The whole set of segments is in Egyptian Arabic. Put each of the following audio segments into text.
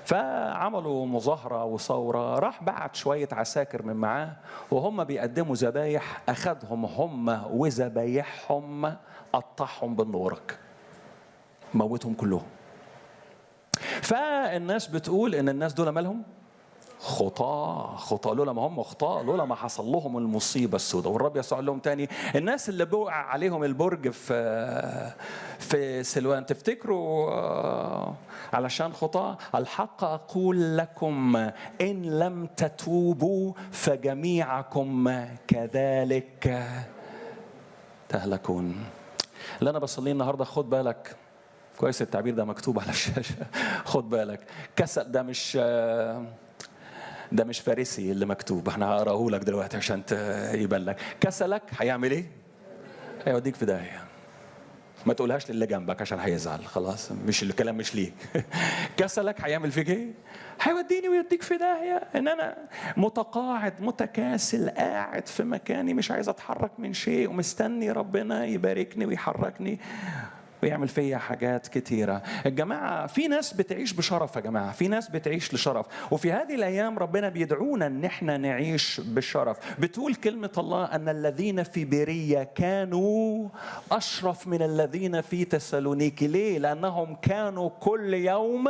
فعملوا مظاهرة وثورة راح بعت شوية عساكر من معاه وهم بيقدموا ذبايح أخدهم هم وذبايحهم قطعهم بالنورك موتهم كلهم فالناس بتقول ان الناس دول مالهم خطاة خطاة لولا ما هم خطاة لولا ما حصل لهم المصيبة السوداء والرب يسوع قال لهم تاني الناس اللي بوقع عليهم البرج في في سلوان تفتكروا آه، علشان خطاة الحق أقول لكم إن لم تتوبوا فجميعكم كذلك تهلكون اللي أنا بصليه النهاردة خد بالك كويس التعبير ده مكتوب على الشاشة خد بالك كسل ده مش آه، ده مش فارسي اللي مكتوب احنا هقراه لك دلوقتي عشان ت- يبان لك كسلك هيعمل ايه؟ هيوديك في داهيه ما تقولهاش للي جنبك عشان هيزعل خلاص مش الكلام مش ليك كسلك هيعمل فيك ايه؟ هيوديني ويديك في داهيه ان انا متقاعد متكاسل قاعد في مكاني مش عايز اتحرك من شيء ومستني ربنا يباركني ويحركني ويعمل فيا حاجات كتيرة الجماعة في ناس بتعيش بشرف يا جماعة في ناس بتعيش لشرف وفي هذه الأيام ربنا بيدعونا أن احنا نعيش بالشرف بتقول كلمة الله أن الذين في بيرية كانوا أشرف من الذين في تسالونيكي ليه؟ لأنهم كانوا كل يوم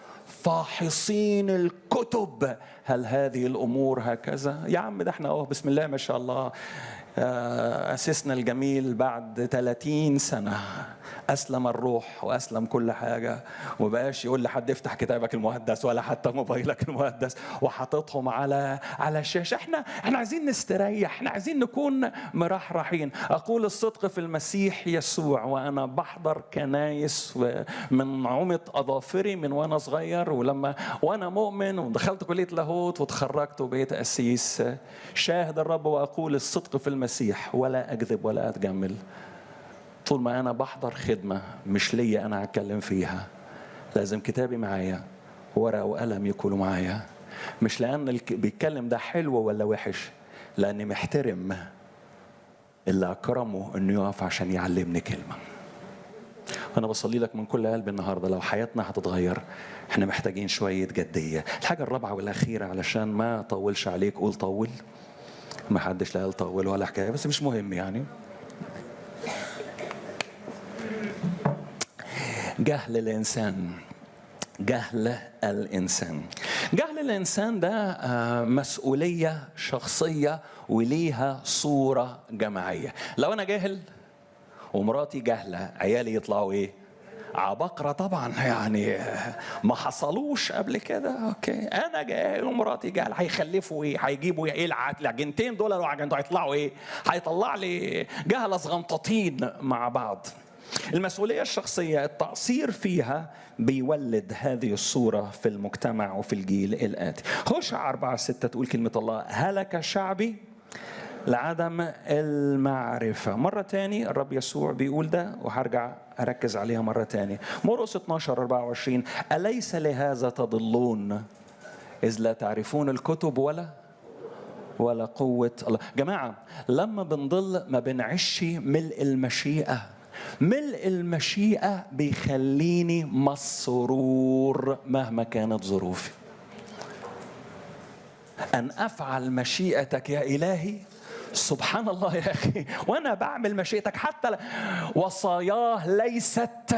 فاحصين الكتب هل هذه الامور هكذا يا عم ده احنا اهو بسم الله ما شاء الله آه، اسسنا الجميل بعد 30 سنه اسلم الروح واسلم كل حاجه وبقاش يقول لحد افتح كتابك المقدس ولا حتى موبايلك المقدس وحاططهم على على الشاشه احنا احنا عايزين نستريح احنا عايزين نكون مرحرحين اقول الصدق في المسيح يسوع وانا بحضر كنايس من عمط اظافري من وانا صغير ولما وانا مؤمن ودخلت كليه لاهوت وتخرجت وبقيت قسيس شاهد الرب واقول الصدق في المسيح ولا اكذب ولا اتجمل طول ما انا بحضر خدمه مش ليا انا هتكلم فيها لازم كتابي معايا ورقه وقلم يكونوا معايا مش لان الك- بيتكلم ده حلو ولا وحش لاني محترم اللي اكرمه انه يقف عشان يعلمني كلمه انا بصلي لك من كل قلبي النهارده لو حياتنا هتتغير احنا محتاجين شويه جديه الحاجه الرابعه والاخيره علشان ما اطولش عليك قول طول ما حدش لا قال طول ولا حكايه بس مش مهم يعني جهل الانسان جهل الانسان جهل الانسان ده آه، مسؤوليه شخصيه وليها صوره جماعيه لو انا جاهل ومراتي جاهله عيالي يطلعوا ايه عبقرة طبعا يعني ما حصلوش قبل كده اوكي انا جاهل ومراتي جاهله هيخلفوا ايه هيجيبوا ايه الع- العجنتين دول لو عجنتوا هيطلعوا ايه هيطلع لي جهله صغنطاطين مع بعض المسؤولية الشخصية التقصير فيها بيولد هذه الصورة في المجتمع وفي الجيل الآتي هوشع أربعة ستة تقول كلمة الله هلك شعبي لعدم المعرفة مرة تاني الرب يسوع بيقول ده وهرجع أركز عليها مرة تاني مرقس 12 24 أليس لهذا تضلون إذ لا تعرفون الكتب ولا ولا قوة الله جماعة لما بنضل ما بنعيش ملء المشيئة ملء المشيئة بيخليني مسرور مهما كانت ظروفي أن أفعل مشيئتك يا إلهي سبحان الله يا أخي وأنا بعمل مشيئتك حتى ل- وصاياه ليست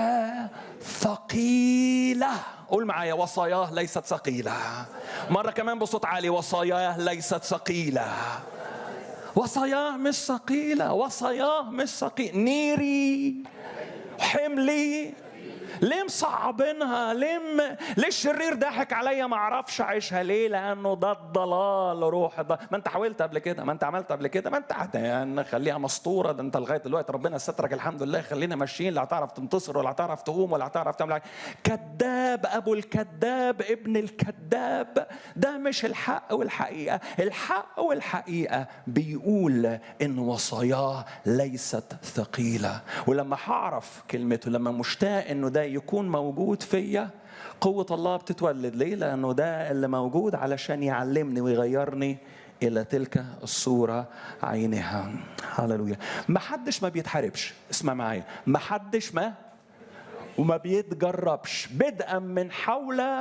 ثقيلة قول معايا وصاياه ليست ثقيلة مرة كمان بصوت عالي وصاياه ليست ثقيلة وصاياه مش ثقيلة وصاياه مش ثقيلة نيري حملي ليه مصعبينها ليه م... ليه الشرير ضحك عليا ما اعرفش اعيشها ليه لانه ده الضلال روح ده ما انت حاولت قبل كده ما انت عملت قبل كده ما انت هت- يعني خليها مسطوره ده انت لغايه دلوقتي ربنا سترك الحمد لله خلينا ماشيين لا هتعرف تنتصر ولا هتعرف تقوم ولا هتعرف تعمل حاجه كذاب ابو الكذاب ابن الكذاب ده مش الحق والحقيقه الحق والحقيقه بيقول ان وصاياه ليست ثقيله ولما هعرف كلمته لما مشتاق انه ده يكون موجود فيا قوة الله بتتولد ليه؟ لأنه ده اللي موجود علشان يعلمني ويغيرني إلى تلك الصورة عينها هللويا ما حدش ما بيتحاربش اسمع معايا ما حدش ما وما بيتجربش بدءا من حول